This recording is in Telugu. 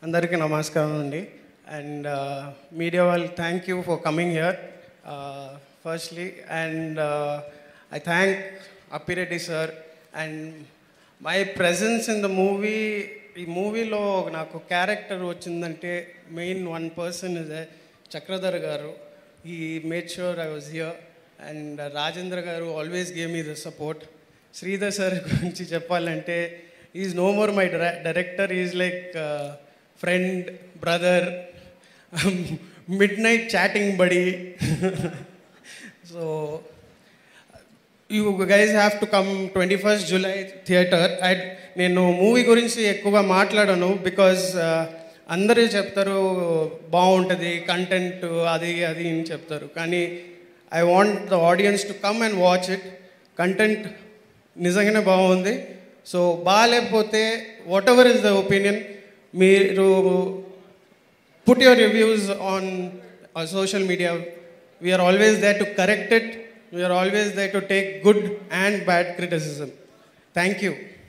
అందరికీ నమస్కారం అండి అండ్ మీడియా వాళ్ళు thank you for coming here firstly and I thank Appireddy sir and my presence in the movie ఈ మూవీలో నాకు క్యారెక్టర్ వచ్చిందంటే main one person is Chakradhar garu he made sure I was here and Rajendra garu always gave me the support Sridhar sir గురించి చెప్పాలంటే is no more my director is like friend brother midnight chatting buddy so you guys have to come twenty first July theatre and నేను మూవీ గురించి ఎక్కువగా మాట్లాడను బికాజ్ అందరూ చెప్తారు బాగుంటుంది కంటెంట్ అది అది అని చెప్తారు కానీ I want the audience to come and watch it content నిజంగానే బాగుంది సో బాగాలేకపోతే whatever is the opinion మీరు put your reviews on social media we are always there to correct it we are always there to take good and bad criticism thank you